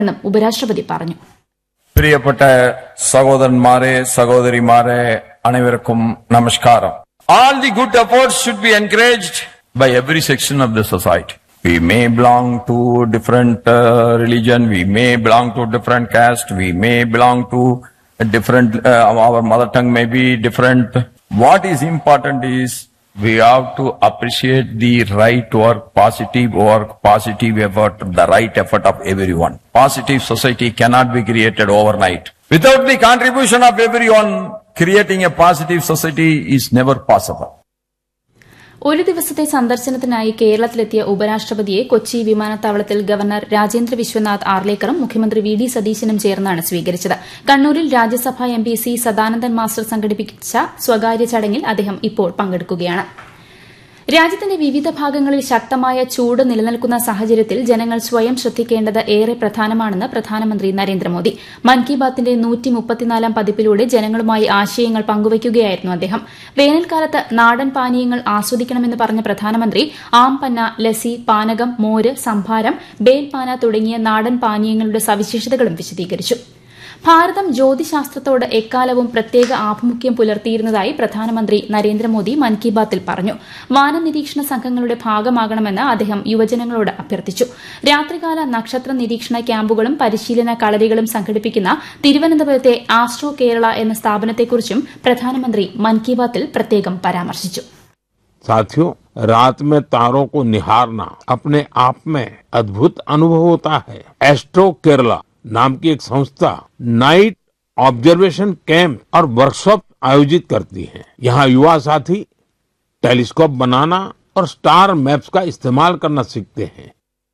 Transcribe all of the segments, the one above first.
എന്നും ഉപരാഷ്ട്രപതി പറഞ്ഞു പ്രിയപ്പെട്ട സഹോദരന്മാരെ സഹോദരിമാരെ അനേവർക്കും നമസ്കാരം All the good efforts should be encouraged by every section of the society. We may belong to different uh, religion, we may belong to different caste, we may belong to a different, uh, our mother tongue may be different. What is important is we have to appreciate the right work, positive work, positive effort, the right effort of everyone. Positive society cannot be created overnight. Without the contribution of everyone, creating a positive society is never possible. ഒരു ദിവസത്തെ സന്ദർശനത്തിനായി കേരളത്തിലെത്തിയ ഉപരാഷ്ട്രപതിയെ കൊച്ചി വിമാനത്താവളത്തിൽ governor Rajendra Vishwanath ആർലേക്കറും മുഖ്യമന്ത്രി V D സതീശനും ചേർന്നാണ് സ്വീകരിച്ചത് കണ്ണൂരിൽ Rajya Sabha M P C Sadanandan master സംഘടിപ്പിച്ച സ്വകാര്യ ചടങ്ങിൽ അദ്ദേഹം ഇപ്പോൾ പങ്കെടുക്കുകയാണ് രാജ്യത്തിന്റെ വിവിധ ഭാഗങ്ങളിൽ ശക്തമായ ചൂട് നിലനിൽക്കുന്ന സാഹചര്യത്തിൽ ജനങ്ങൾ സ്വയം ശ്രദ്ധിക്കേണ്ടത് ഏറെ പ്രധാനമാണെന്ന് പ്രധാനമന്ത്രി നരേന്ദ്രമോദി മൻ കി ബാത്തിന്റെ നൂറ്റിമുപ്പത്തിനാലാം പതിപ്പിലൂടെ ജനങ്ങളുമായി ആശയങ്ങൾ പങ്കുവയ്ക്കുകയായിരുന്നു അദ്ദേഹം വേനൽക്കാലത്ത് നാടൻ പാനീയങ്ങൾ ആസ്വദിക്കണമെന്ന് പറഞ്ഞ പ്രധാനമന്ത്രി ആംപന്ന ലസ്സി പാനകം മോര് സംഭാരം ബേൽപാന തുടങ്ങിയ നാടൻ പാനീയങ്ങളുടെ സവിശേഷതകളും വിശദീകരിച്ചു ഭാരതം ജ്യോതിശാസ്ത്രത്തോട് എക്കാലവും പ്രത്യേക ആഭിമുഖ്യം പുലർത്തിയിരുന്നതായി പ്രധാനമന്ത്രി നരേന്ദ്രമോദി മൻ കി ബാത്തിൽ പറഞ്ഞു വാനനിരീക്ഷണ സംഘങ്ങളുടെ ഭാഗമാകണമെന്ന് അദ്ദേഹം യുവജനങ്ങളോട് അഭ്യർത്ഥിച്ചു രാത്രികാല നക്ഷത്ര നിരീക്ഷണ ക്യാമ്പുകളും പരിശീലന കളരികളും സംഘടിപ്പിക്കുന്ന തിരുവനന്തപുരത്തെ ആസ്ട്രോ കേരള എന്ന സ്ഥാപനത്തെക്കുറിച്ചും പ്രധാനമന്ത്രി മൻ കി ബാത്തിൽ പ്രത്യേകം പരാമർശിച്ചു साथियों रात में तारों को निहारना अपने आप में अद्भुत अनुभव होता है एस्ट्रो केरला नाम की एक संस्था नाइट ऑब्जर्वेशन कैंप और वर्कशॉप आयोजित करती है यहाँ युवा साथी टेलीस्कोप बनाना और स्टार मैप्स का इस्तेमाल करना सीखते हैं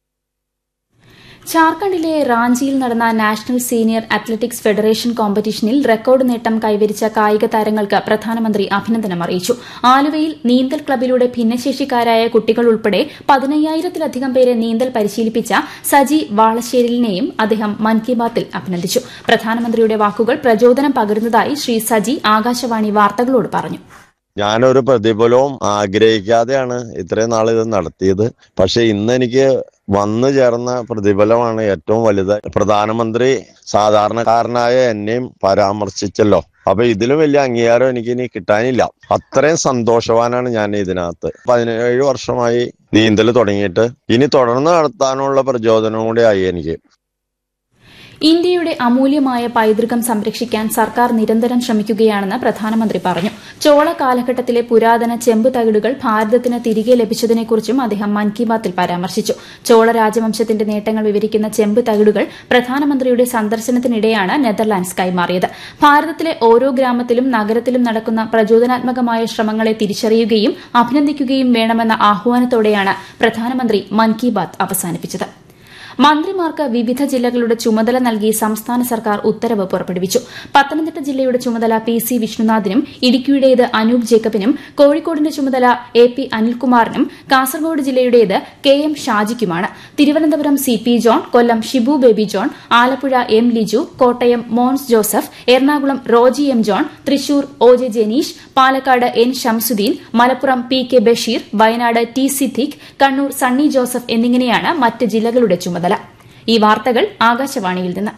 ഝാർഖണ്ഡിലെ റാഞ്ചിയിൽ നടന്ന നാഷണൽ സീനിയർ അത്ലറ്റിക്സ് ഫെഡറേഷൻ കോമ്പറ്റീഷനിൽ റെക്കോർഡ് നേട്ടം കൈവരിച്ച കായിക താരങ്ങൾക്ക് പ്രധാനമന്ത്രി അഭിനന്ദനം അറിയിച്ചു ആലുവയിൽ നീന്തൽ ക്ലബിലൂടെ ഭിന്നശേഷിക്കാരായ കുട്ടികൾ ഉൾപ്പെടെ പതിനയ്യായിരത്തിലധികം പേരെ നീന്തൽ പരിശീലിപ്പിച്ച സജി വാളശ്ശേരിലിനെയും അദ്ദേഹം മൻ കി ബാത്തിൽ അഭിനന്ദിച്ചു പ്രധാനമന്ത്രിയുടെ വാക്കുകൾ പ്രചോദനം പകരുന്നതായി ശ്രീ സജി ആകാശവാണി വാർത്തകളോട് പറഞ്ഞു ഞാനൊരു പ്രതിഫലവും ആഗ്രഹിക്കാതെയാണ് ഇത്രയും നാൾ ഇത് നടത്തിയത് പക്ഷെ ഇന്ന് എനിക്ക് വന്നു ചേർന്ന പ്രതിഫലമാണ് ഏറ്റവും വലുത് പ്രധാനമന്ത്രി സാധാരണക്കാരനായ എന്നെയും പരാമർശിച്ചല്ലോ അപ്പൊ ഇതിലും വലിയ അംഗീകാരം എനിക്ക് ഇനി കിട്ടാനില്ല അത്രയും സന്തോഷവാനാണ് ഞാൻ ഇതിനകത്ത് പതിനേഴ് വർഷമായി നീന്തൽ തുടങ്ങിയിട്ട് ഇനി തുടർന്ന് നടത്താനുള്ള പ്രചോദനം കൂടി ആയി എനിക്ക് ഇന്ത്യയുടെ അമൂല്യമായ പൈതൃകം സംരക്ഷിക്കാൻ സർക്കാർ നിരന്തരം ശ്രമിക്കുകയാണെന്ന് പ്രധാനമന്ത്രി പറഞ്ഞു ചോള കാലഘട്ടത്തിലെ പുരാതന ചെമ്പ് തകിടുകൾ ഭാരതത്തിന് തിരികെ ലഭിച്ചതിനെക്കുറിച്ചും അദ്ദേഹം മൻ കി ബാത്തിൽ പരാമർശിച്ചു ചോള രാജവംശത്തിന്റെ നേട്ടങ്ങൾ വിവരിക്കുന്ന ചെമ്പ് തകിടുകൾ പ്രധാനമന്ത്രിയുടെ സന്ദർശനത്തിനിടെയാണ് നെതർലാൻഡ്സ് കൈമാറിയത് ഭാരതത്തിലെ ഓരോ ഗ്രാമത്തിലും നഗരത്തിലും നടക്കുന്ന പ്രചോദനാത്മകമായ ശ്രമങ്ങളെ തിരിച്ചറിയുകയും അഭിനന്ദിക്കുകയും വേണമെന്ന ആഹ്വാനത്തോടെയാണ് പ്രധാനമന്ത്രി മൻ കി ബാത്ത് അവസാനിപ്പിച്ചത് മന്ത്രിമാർക്ക് വിവിധ ജില്ലകളുടെ ചുമതല നൽകി സംസ്ഥാന സർക്കാർ ഉത്തരവ് പുറപ്പെടുവിച്ചു പത്തനംതിട്ട ജില്ലയുടെ ചുമതല പി സി വിഷ്ണുനാഥിനും ഇടുക്കിയുടേത് അനൂപ് ജേക്കബിനും കോഴിക്കോടിന്റെ ചുമതല എ പി അനിൽകുമാറിനും കാസർഗോഡ് ജില്ലയുടേത് കെ എം ഷാജിക്കുമാണ് Thiruvananthapuram C P John Kollam Shibu Baby John Alappuzha M Liju Kottayam Mons Joseph Ernakulam Roji M John Thrissur O J Janeesh Palakkad N Shamsuddin Malappuram P K Basheer Wayanad T Siddique Kannur Sunny Joseph എന്നിങ്ങനെയാണ് മറ്റ് ജില്ലകളുടെ ചുമതല ഈ വാർത്തകൾ ആകാശവാണിയിൽ നിന്ന്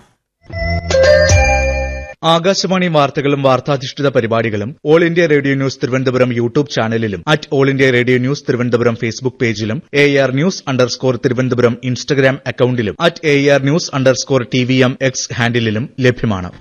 ആകാശവാണി വാർത്തകളും വാർത്താധിഷ്ഠിത പരിപാടികളും all India radio news Thiruvananthapuram YouTube ചാനലിലും at all India radio news Thiruvananthapuram Facebook പേജിലും A R news underscore Thiruvananthapuram Instagram അക്കൌണ്ടിലും at A R news underscore T V M X ഹാൻഡിലും ലഭ്യമാണ്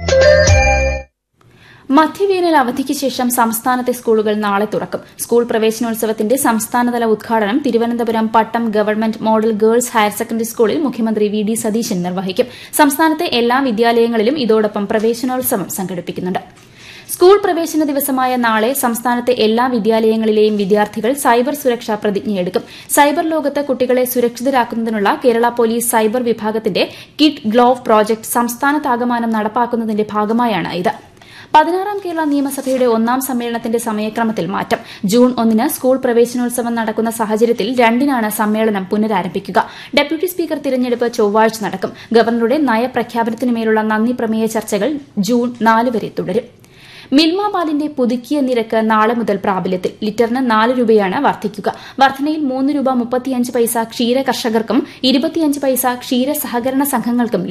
മധ്യവേനൽ അവധിക്ക് ശേഷം സംസ്ഥാനത്തെ സ്കൂളുകൾ നാളെ തുറക്കും സ്കൂൾ പ്രവേശനോത്സവത്തിന്റെ സംസ്ഥാനതല ഉദ്ഘാടനം Thiruvananthapuram Pattom government model girls higher secondary സ്കൂളിൽ മുഖ്യമന്ത്രി വി ഡി സതീശൻ നിർവഹിക്കും സംസ്ഥാനത്തെ എല്ലാ വിദ്യാലയങ്ങളിലും ഇതോടൊപ്പം പ്രവേശനോത്സവം സംഘടിപ്പിക്കുന്നുണ്ട് സ്കൂൾ പ്രവേശന ദിവസമായ നാളെ സംസ്ഥാനത്തെ എല്ലാ വിദ്യാലയങ്ങളിലെയും വിദ്യാർത്ഥികൾ സൈബർ സുരക്ഷാ പ്രതിജ്ഞയെടുക്കും സൈബർ ലോകത്ത് കുട്ടികളെ സുരക്ഷിതരാക്കുന്നതിനുള്ള കേരള പോലീസ് സൈബർ വിഭാഗത്തിന്റെ കിഡ് ഗ്ലോവ് പ്രോജക്ട് സംസ്ഥാനത്താകമാനം നടപ്പാക്കുന്നതിന്റെ ഭാഗമായാണ് ഇത് പതിനാറാം കേരള നിയമസഭയുടെ ഒന്നാം സമ്മേളനത്തിന്റെ സമയക്രമത്തിൽ മാറ്റം ജൂൺ ഒന്നിന് സ്കൂൾ പ്രവേശനോത്സവം നടക്കുന്ന സാഹചര്യത്തിൽ രണ്ടിനാണ് സമ്മേളനം പുനരാരംഭിക്കുക ഡെപ്യൂട്ടി സ്പീക്കർ തിരഞ്ഞെടുപ്പ് ചൊവ്വാഴ്ച നടക്കും ഗവർണറുടെ നയപ്രഖ്യാപനത്തിനുമേലുള്ള നന്ദി പ്രമേയ ചർച്ചകൾ ജൂൺ നാല് വരെ തുടരും മിൽമ പാലിന്റെ പുതുക്കിയ നിരക്ക് നാളെ മുതൽ പ്രാബല്യത്തിൽ ലിറ്ററിന് നാല് രൂപയാണ് വർദ്ധിക്കുക വർധനയിൽ മൂന്ന് രൂപ മുപ്പത്തിയഞ്ച് പൈസ ക്ഷീര കർഷകർക്കും ഇരുപത്തിയഞ്ച് പൈസ ക്ഷീര സഹകരണ സംഘങ്ങൾക്കും